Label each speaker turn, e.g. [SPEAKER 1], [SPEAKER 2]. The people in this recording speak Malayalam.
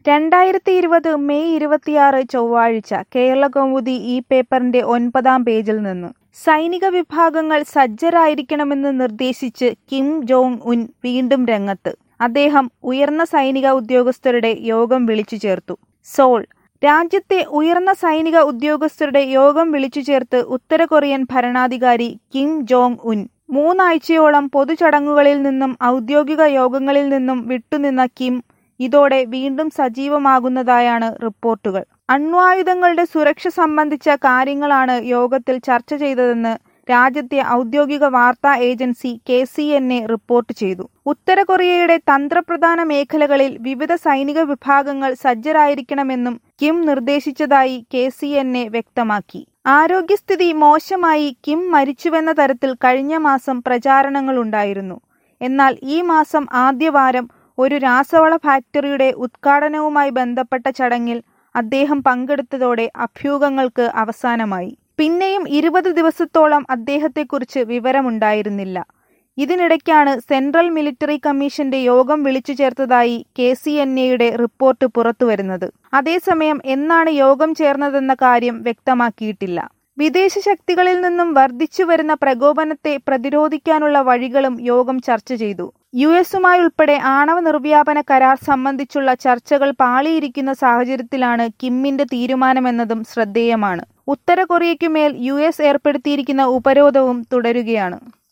[SPEAKER 1] രണ്ടായിരത്തി ഇരുപത് മെയ് ഇരുപത്തിയാറ് ചൊവ്വാഴ്ച കേരളകൗമുദി ഈ പേപ്പറിന്റെ ഒൻപതാം പേജിൽ നിന്ന് സൈനിക വിഭാഗങ്ങൾ സജ്ജരായിരിക്കണമെന്ന് നിർദ്ദേശിച്ച് കിം ജോങ് ഉൻ വീണ്ടും രംഗത്ത് അദ്ദേഹം ഉയർന്ന സൈനിക ഉദ്യോഗസ്ഥരുടെ യോഗം വിളിച്ചു ചേർത്തു സോൾ രാജ്യത്തെ ഉയർന്ന സൈനിക ഉദ്യോഗസ്ഥരുടെ യോഗം വിളിച്ചു ചേർത്ത് ഉത്തര കൊറിയൻ ഭരണാധികാരി കിം ജോങ് ഉൻ മൂന്നാഴ്ചയോളം പൊതുചടങ്ങുകളിൽ നിന്നും ഔദ്യോഗിക യോഗങ്ങളിൽ നിന്നും വിട്ടുനിന്ന കിം ഇതോടെ വീണ്ടും സജീവമാകുന്നതായാണ് റിപ്പോർട്ടുകൾ അണ്വായുധങ്ങളുടെ സുരക്ഷ സംബന്ധിച്ച കാര്യങ്ങളാണ് യോഗത്തിൽ ചർച്ച ചെയ്തതെന്ന് രാജ്യത്തെ ഔദ്യോഗിക വാർത്താ agency K C N A report ചെയ്തു ഉത്തര കൊറിയയുടെ തന്ത്രപ്രധാന മേഖലകളിൽ വിവിധ സൈനിക വിഭാഗങ്ങൾ സജ്ജരായിരിക്കണമെന്നും കിം നിർദ്ദേശിച്ചതായി കെ സി എൻ എ വ്യക്തമാക്കി ആരോഗ്യസ്ഥിതി മോശമായി കിം മരിച്ചുവെന്ന തരത്തിൽ കഴിഞ്ഞ മാസം പ്രചാരണങ്ങളുണ്ടായിരുന്നു എന്നാൽ ഈ മാസം ആദ്യവാരം ഒരു രാസവള ഫാക്ടറിയുടെ ഉദ്ഘാടനവുമായി ബന്ധപ്പെട്ട ചടങ്ങിൽ അദ്ദേഹം പങ്കെടുത്തതോടെ അഭ്യൂഹങ്ങൾക്ക് അവസാനമായി പിന്നെയും ഇരുപത് ദിവസത്തോളം അദ്ദേഹത്തെക്കുറിച്ച് വിവരമുണ്ടായിരുന്നില്ല ഇതിനിടയ്ക്കാണ് സെൻട്രൽ മിലിറ്ററി കമ്മീഷന്റെ യോഗം വിളിച്ചു ചേർത്തതായി കെ സി എൻ എയുടെ റിപ്പോർട്ട് പുറത്തുവരുന്നത് അതേസമയം എന്നാണ് യോഗം ചേർന്നതെന്ന കാര്യം വ്യക്തമാക്കിയിട്ടില്ല വിദേശ ശക്തികളിൽ നിന്നും വർദ്ധിച്ചുവരുന്ന പ്രകോപനത്തെ പ്രതിരോധിക്കാനുള്ള വഴികളും യോഗം ചർച്ച ചെയ്തു യു എസുമായി ഉൾപ്പെടെ ആണവ നിർവ്യാപന കരാർ സംബന്ധിച്ചുള്ള ചർച്ചകൾ പാളിയിരിക്കുന്ന സാഹചര്യത്തിലാണ് കിമ്മിന്റെ തീരുമാനമെന്നതും ശ്രദ്ധേയമാണ് ഉത്തര കൊറിയയ്ക്കുമേൽ യു എസ് ഏർപ്പെടുത്തിയിരിക്കുന്ന ഉപരോധവും തുടരുകയാണ്